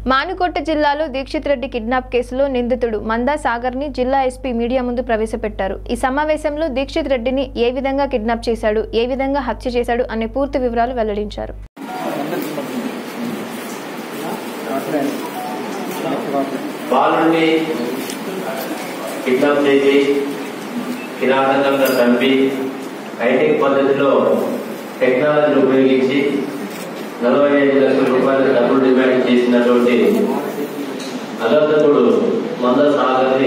మానుకోట జిల్లాలో దీక్షిత్ రెడ్డి కిడ్నాప్ కేసులో నిందితుడు మందా సాగర్ ని జిల్లా ఎస్పీ మీడియా ముందు ప్రవేశపెట్టారు ఈ సమావేశంలో దీక్షిత్ రెడ్డిని ఏ విధంగా కిడ్నాప్ చేశాడు ఏ విధంగా హత్య చేశాడు అనే పూర్తి వివరాలు వెల్లడించారు బాలుడిని కిడ్నాప్ చేసి కిరాతకంగా చంపి హైటెక్ పద్ధతిలో టెక్నాలజీని ఉపయోగించి నలభై ఐదు లక్షల రూపాయల డబ్బులు డిమాండ్ చేసినటువంటి అగంతకుడు మంద సాగర్ని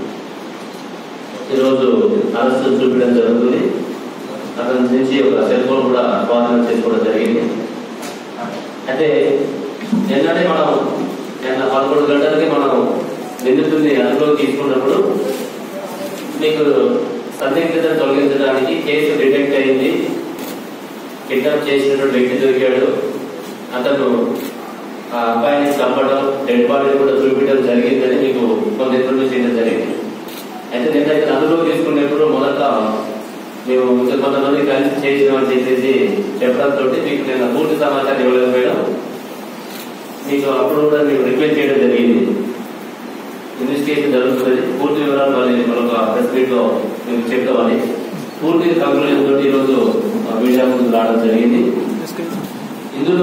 ఈరోజు అరెస్ట్ చూపించడం జరుగుతుంది అతని నుంచి ఒక సెల్ ఫోన్ కూడా స్వాధీనం చేసుకోవడం జరిగింది అయితే నిన్ననే మనం నిన్న పదకొండు గంటలకి మనం నిందితుడిని అదుపులోకి తీసుకున్నప్పుడు మీకు సందిగ్ధతను తొలగించడానికి కేసు డిటెక్ట్ అయింది కిడ్నాప్ చేసినటువంటి వ్యక్తి దొరికాడు అతను ఆ అబ్బాయిని చంపడం డెడ్ బాడీని కూడా చూపించడం జరిగిందని మీకు కొంత ఇన్ఫర్మేషన్ ఇవ్వడం జరిగింది అయితే నిన్న ఇతను అదుపులోకి తీసుకునేప్పుడు మొదట మేము ఇంకా కొంతమంది కలిసి చేసినామని చెప్పేసి చెప్పడంతో మీకు నిన్న పూర్తి సమాచారం ఇవ్వలేకపోయాం మీకు అప్పుడు కూడా మీకు రిక్వెస్ట్ చేయడం జరిగింది ఇన్వెస్టిగేషన్ జరుగుతుంది పూర్తి వివరాలు మళ్ళీ మరొక ప్రెస్ మీట్ లో మీకు చెప్తామని పూర్తి కంక్లూజన్ తోటి ఈరోజు ఆ, మీడియా ముందు రావడం జరిగింది ఇందులో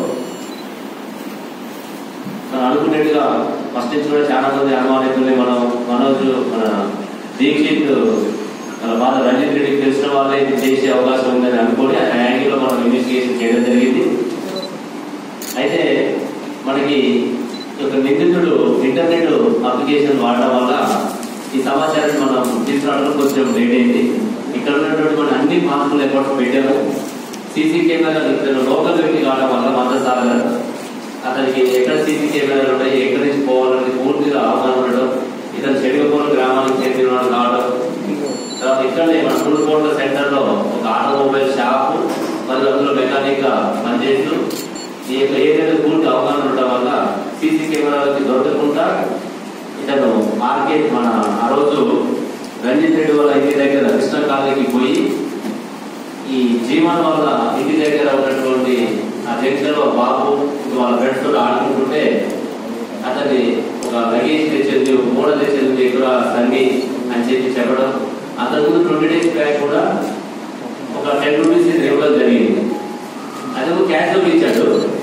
మనం అనుకున్నట్టుగా ఫస్ట్ నుంచి కూడా చాలా మంది అనుమానితుల్ని మనం మనోజ్ మన దీక్షిత్ మన బాధ రంజిత్ రెడ్డికి తెలిసిన వాళ్ళే ఇది చేసే అవకాశం ఉందని అనుకొని ఆ యాంగిల్ లో మనం ఇన్వెస్టిగేషన్ చేయడం జరిగింది అయితే మనకి ఒక నిందితుడు ఇంటర్నెట్ అప్లికేషన్ వాడడం వల్ల ఈ సమాచారాన్ని మనం తీసుకురావడం కొంచెం లేట్ అయింది ఇక్కడ ఉన్నటువంటి మన అన్ని మార్పులు ఎఫర్ట్స్ పెట్టాము సీసీ కెమెరాలు ఇద్దరు లోకల్ వ్యక్తి కావడం వల్ల మద్దతు సాగర్ అతనికి ఎక్కడ సీసీ కెమెరాలు ఉన్నాయి ఎక్కడి నుంచి పోవాలని పూర్తిగా అవగాహన ఉండడం ఇతను చెడుగపోలు గ్రామానికి చెందిన వాడు కావడం తర్వాత ఇక్కడనే మన పుల్కోట సెంటర్ లో ఒక ఆటోమొబైల్ షాప్ మరియు అందులో మెకానిక్ గా పనిచేస్తూ ఈ యొక్క ఏరియాలో పూర్తి అవగాహన ఉండడం వల్ల సీసీ కెమెరాలకి దొరకకుండా ఇతను మార్కెట్ మన ఆ రోజు రంజిత్ రెడ్డి వాళ్ళ ఇంటి దగ్గర కృష్ణ కాలనీకి పోయి ఈ జీవన్ వల్ల ఇంటి దగ్గర ఉన్నటువంటి ఆ జంక్షన్ లో బాబు ఇంకా వాళ్ళ ఫ్రెండ్స్ తో ఆడుకుంటుంటే అతన్ని ఒక లగేజ్ తెచ్చింది మూడ తెచ్చింది ఇక్కడ సంగి అని చెప్పి చెప్పడం అతని ముందు ట్వంటీ డేస్ బ్యాక్ కూడా ఒక టెన్ రూపీస్ ఇవ్వడం జరిగింది అది ఒక క్యాష్ ఇచ్చాడు